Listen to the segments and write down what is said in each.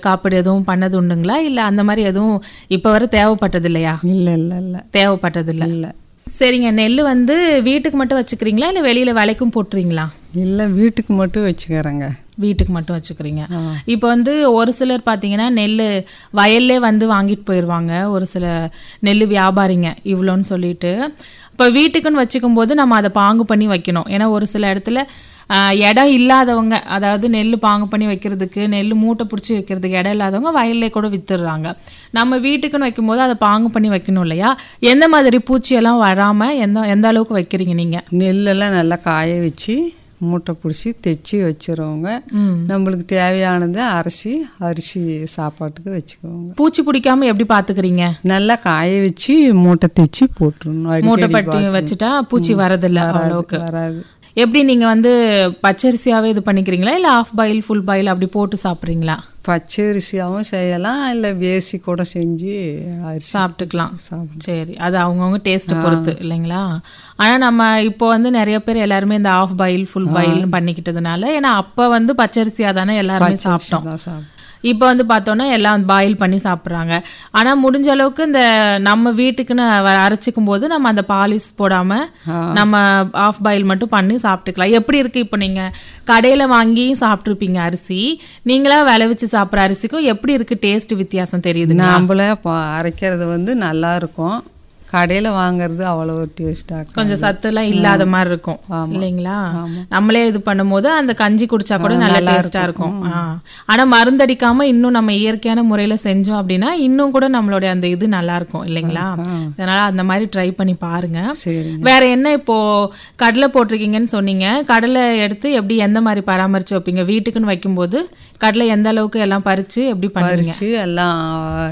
காப்பீடு எதுவும் பண்ணது உண்டுங்களா இல்லை அந்த மாதிரி எதுவும் இப்போ வரை தேவைப்பட்டது இல்லையா இல்லை இல்லை இல்லை தேவைப்பட்டது இல்லை இல்லை சரிங்க நெல் வந்து வீட்டுக்கு மட்டும் வச்சுக்கிறீங்களா இல்லை வெளியில் விலைக்கும் போட்டுறீங்களா இல்லை வீட்டுக்கு மட்டும் வச்சுக்கிறேங்க வீட்டுக்கு மட்டும் வச்சுக்கிறீங்க இப்போ வந்து ஒரு சிலர் பார்த்தீங்கன்னா நெல் வயல்லே வந்து வாங்கிட்டு போயிடுவாங்க ஒரு சில நெல் வியாபாரிங்க இவ்வளோன்னு சொல்லிட்டு இப்போ வீட்டுக்குன்னு வச்சுக்கும் போது நம்ம அதை பாங்கு பண்ணி வைக்கணும் ஏன்னா ஒரு சில இடத்துல ஆஹ், இடம் இல்லாதவங்க அதாவது நெல் பாங்கு பண்ணி வைக்கிறதுக்கு நெல் மூட்டை பிடிச்சி வைக்கிறதுக்கு இடம் இல்லாதவங்க வயல்லே கூட வித்துடுறாங்க நம்ம வீட்டுக்குன்னு வைக்கும்போது அதை பாங்கு பண்ணி வைக்கணும் இல்லையா எந்த மாதிரி பூச்சியெல்லாம் வராமல் எந்த எந்த அளவுக்கு வைக்கிறீங்க நீங்கள் நெல்லெல்லாம் நல்லா காய வச்சு மூட்டை பிடிச்சி தைச்சி வச்சிருவோங்க நம்மளுக்கு தேவையானதை அரிசி அரிசி சாப்பாட்டுக்கு வச்சுக்குவோங்க பூச்சி பிடிக்காம எப்படி பார்த்துக்கிறீங்க நல்லா காய வச்சு மூட்டை தைச்சி போட்டுருணும் மூட்டை அடிக்கடி பட்டி வச்சுட்டா பூச்சி வரதில்ல அவ்வளவுக்கு வராது எப்படி நீங்க வந்து பச்சரிசியாவே இது பண்ணிக்கிறீங்களா இல்ல ஆஃப் பாயில் ஃபுல் பாயில் அப்படி போட்டு சாப்பிட்றீங்களா பச்சை அரிசியாகவும் செய்யலாம் இல்லை வேசி கூட செஞ்சு அரிசி சாப்பிட்டுக்கலாம் சாப்பிடும் சரி அது அவங்கவுங்க டேஸ்ட் பொறுத்து இல்லைங்களா ஆனா நம்ம இப்போ வந்து நிறைய பேர் எல்லாருமே இந்த ஆஃப் பாயில் ஃபுல் பாயில் பண்ணிக்கிட்டதுனால ஏன்னா அப்ப வந்து பச்சரிசியா தானே எல்லாருமே சாப்பிட்டோம் தான் சாப்பிடும் இப்போ வந்து பார்த்தோன்னா எல்லாம் பாயில் பண்ணி சாப்பிட்றாங்க ஆனால் முடிஞ்ச அளவுக்கு இந்த நம்ம வீட்டுக்குன்னு வ- அரைச்சிக்கும் போது நம்ம அந்த பாலிஷ் போடாம நம்ம ஆஃப் பாயில் மட்டும் பண்ணி சாப்பிட்டுக்கலாம் எப்படி இருக்கு இப்போ நீங்க கடையில வாங்கி சாப்பிட்ருப்பீங்க அரிசி நீங்களா விளைவிச்சு சாப்பிட்ற அரிசிக்கும் எப்படி இருக்கு டேஸ்ட் வித்தியாசம் தெரியுதுங்க நாம்பளே இப்போ அரைக்கிறது வந்து நல்லா இருக்கும் கடையில் வாங்குறது அவ்வளோ டேஸ்டாக கொஞ்சம் சத்துலாம் இல்லாத மாதிரி இருக்கும் இல்லைங்களா நம்மளே இது பண்ணும்போது அந்த கஞ்சி குடிச்சா கூட நல்ல டேஸ்டா இருக்கும் ஆ. ஆனா மருந்தடிக்காம இன்னும் நம்ம இயற்கையான முறையில செஞ்சோம் அப்படின்னா இன்னும் கூட நம்மளுடைய அந்த இது நல்லா இருக்கும் இல்லைங்களா அதனால அந்த மாதிரி ட்ரை பண்ணி பாருங்க சரிங்க வேற என்ன இப்போ கடலை போட்டிருக்கீங்கன்னு சொன்னீங்க கடலை எடுத்து எப்படி எந்த மாதிரி பராமரிச்சு வைப்பீங்க வீட்டுக்குன்னு வைக்கும்போது கடலை எந்த அளவுக்கு எல்லாம் பறிச்சு எப்படி பண்ணுவீங்க பறித்து எல்லாம்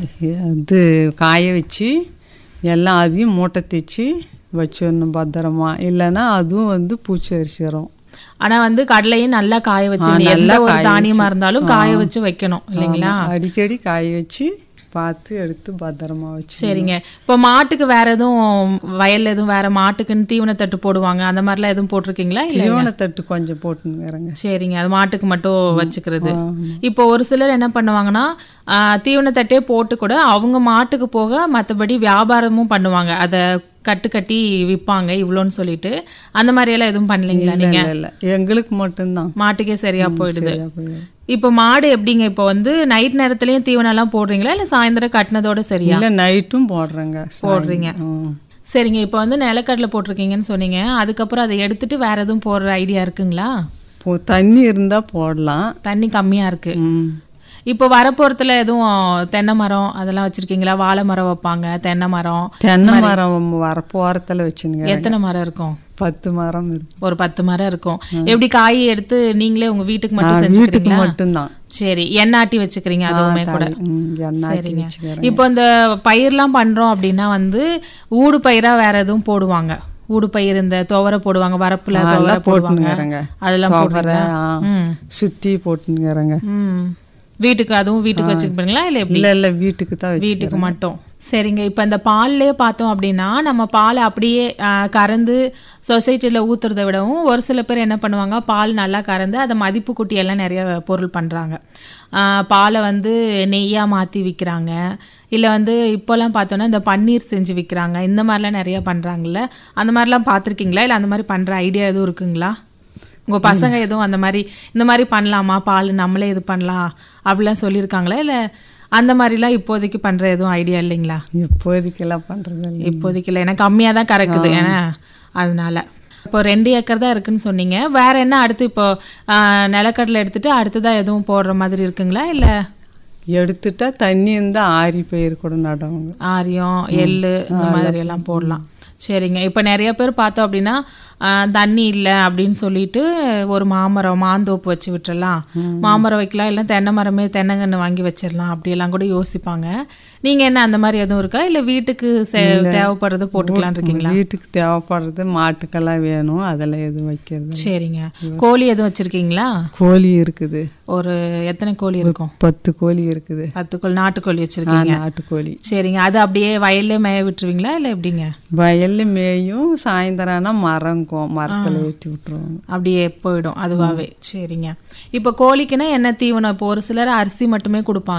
இது காய வச்சு எல்லாம் அதையும் மூட்டை தைச்சி வச்சிடணும் பத்திரமா இல்லைன்னா அதுவும் வந்து பூச்சி அரிசிடும் ஆனா வந்து கடலையும் நல்லா காய வச்சு எந்த ஒரு தானியமா இருந்தாலும் காய வச்சு வைக்கணும் இல்லைங்களா அடிக்கடி காய வச்சு பார்த்து எடுத்து பத்திரமா வச்சு சரிங்க இப்போ மாட்டுக்கு வேற எதுவும் வயல்ல எதுவும் வேற மாட்டுக்குன்னு தீவனத்தட்டு போடுவாங்க அந்த மாதிரிலாம் எதுவும் போட்டிருக்கீங்களா இல்ல தீவனத்தட்டு கொஞ்சம் போட்டுங்கிறேங்க சரிங்க அது மாட்டுக்கு மட்டும் வச்சுக்கிறது இப்போ ஒரு சிலர் என்ன பண்ணுவாங்கன்னா ஆஹ், தீவனத்தட்டே போட்டு கூட அவங்க மாட்டுக்கு போக மற்றபடி வியாபாரமும் பண்ணுவாங்க அதை கட்டு கட்டி விற்பாங்க இவ்வளோன்னு சொல்லிட்டு அந்த மாதிரி எல்லாம் எதுவும் பண்ணலீங்களா நீங்க இல்லை இல்லை எங்களுக்கு மட்டும்தான் மாட்டுக்கே சரியா போயிடுது சரியா போயிடும். இப்போ மாடு எப்படிங்க இப்போ வந்து நைட் நேரத்துலயும் தீவனம் எல்லாம் போடுறீங்களா இல்ல சாயந்தரம் கட்டினதோட சரியா இல்லை நைட்டும் போடுறேங்க போடுறீங்க ம். சரிங்க இப்போ வந்து நிலக்கடலை போட்டிருக்கீங்கன்னு சொன்னீங்க அதுக்கப்புறம் அதை எடுத்துட்டு வேற எதுவும் போடுற ஐடியா இருக்குங்களா இப்போ தண்ணி இருந்தால் போடலாம் தண்ணி கம்மியா இருக்கு ம். இப்போ வரப்போறதுல எதுவும் தென்னை மரம் அதெல்லாம் வச்சிருக்கீங்களா வாழை மரம் வைப்பாங்க தென்னை மரம் தென்னை மரம் வர போகிறத்தில் வச்சுனுங்க எத்தனை மரம் இருக்கும் பத்து மரம் இருக்கு ஒரு பத்து மரம் இருக்கும் எப்படி காய் எடுத்து நீங்களே உங்க வீட்டுக்கு மட்டும் வீட்டுக்கு செஞ்சுக்கிறீங்களா மட்டும்தான் சரி எண்ணாட்டி வச்சுக்கிறீங்க அதுவுமே கூட ம், எண்ணெய் ஆட்டி சரிங்க வச்சுக்கிறேன் இப்போ இந்த பயிர்லாம் பண்றோம் அப்படின்னா வந்து ஊடு பயிரா வேற எதுவும் போடுவாங்க ஊடு பயிர் இந்த துவரை போடுவாங்க வரப்புல துவரை எல்லாம் போடுவாங்க போட்டுனுங்கிறேங்க அதெல்லாம் துவரை, போடுறீங்க ஆ. ம் சுற்றி போட்டுனுங்கிறேங்க ம் வீட்டுக்கு அதுவும் வீட்டுக்கு வச்சுக்கிறீங்களா இல்ல எப்படி இல்லை இல்லை வீட்டுக்கு தான் வச்சு வீட்டுக்கு மட்டும் சரிங்க இப்போ இந்த பால்லே பார்த்தோம் அப்படின்னா நம்ம பால் அப்படியே ஆ, கறந்து சொசைட்டியில் ஊற்றுறத விடவும் ஒரு சில பேர் என்ன பண்ணுவாங்க பால் நல்லா கறந்து அதை மதிப்பு கூட்டி எல்லாம் நிறைய பொருள் பண்ணுறாங்க பாலை வந்து நெய்யாக மாற்றி விற்கிறாங்க இல்லை வந்து இப்போல்லாம் பார்த்தோன்னா இந்த பன்னீர் செஞ்சு விற்கிறாங்க இந்த மாதிரிலாம் நிறைய பண்ணுறாங்கல்ல அந்த மாதிரிலாம் பார்த்துருக்கீங்களா இல்லை அந்த மாதிரி பண்ணுற ஐடியா எதுவும் இருக்குங்களா உங்கள் பசங்க எதுவும் அந்த மாதிரி இந்த மாதிரி பண்ணலாமா பால் நம்மளே இது பண்ணலாம் அப்படிலாம் சொல்லியிருக்காங்களா இல்லை அந்த மாதிரிலாம் இப்போதைக்கு பண்ணுற எதுவும் ஐடியா இல்லைங்களா இப்போதைக்கெல்லாம் பண்ணுறது இல்லை இப்போதைக்கு இல்லை ஏன்னா கம்மியாக தான் கறக்குது ஏன்னா அதனால இப்போ ரெண்டு ஏக்கர் தான் இருக்குன்னு சொன்னீங்க வேற என்ன அடுத்து இப்போ ஆஹ், நிலக்கடலை எடுத்துட்டு அடுத்ததா எதுவும் போடுற மாதிரி இருக்குங்களா இல்லை எடுத்துட்டா தண்ணி இருந்தால் ஆரி பயிர் கூட நடுவாங்க ஆரியம் எள்ளு இந்த மாதிரி எல்லாம் போடலாம் சரிங்க இப்போ நிறைய பேர் பார்த்தோம் அப்படின்னா ஆஹ், தண்ணி இல்லை அப்படின்னு சொல்லிட்டு ஒரு மாமரம் மாந்தோப்பு வச்சு விட்டுறலாம் மாமரம் வைக்கலாம் இல்லை தென்னை மரமே தென்னங்கன்று வாங்கி வச்சிடலாம் அப்படியெல்லாம் கூட யோசிப்பாங்க நீங்க என்ன அந்த மாதிரி எதுவும் இருக்கா இல்லை வீட்டுக்கு செ- தேவைப்படுறது போட்டுக்கலாம் இருக்கீங்களா வீட்டுக்கு தேவைப்படுறது மாட்டுக்கெல்லாம் வேணும் அதெல்லாம் எதுவும் வைக்கிறது இல்ல. சரிங்க கோழி எதுவும் வச்சிருக்கீங்களா கோழி இருக்குது ஒரு எத்தனை கோழி இருக்கும் பத்து கோழி இருக்குது பத்து கோழி நாட்டுக்கோழி ஆ, வச்சிருக்கீங்க நாட்டுக்கோழி சரிங்க அது அப்படியே வயல்லே மேய விட்டுருவீங்களா இல்லை எப்படிங்க வயல்ல மேயும் சாயந்தரம் ஆனா மரங்கும் மரத்துல ஏற்றி விட்டுருவாங்க அப்படியே போயிடும் அதுவாகவே சரிங்க இப்போ கோழிக்குன்னா என்ன தீவனம் இப்போ ஒரு சிலர் அரிசி மட்டுமே கொடுப்பாங்க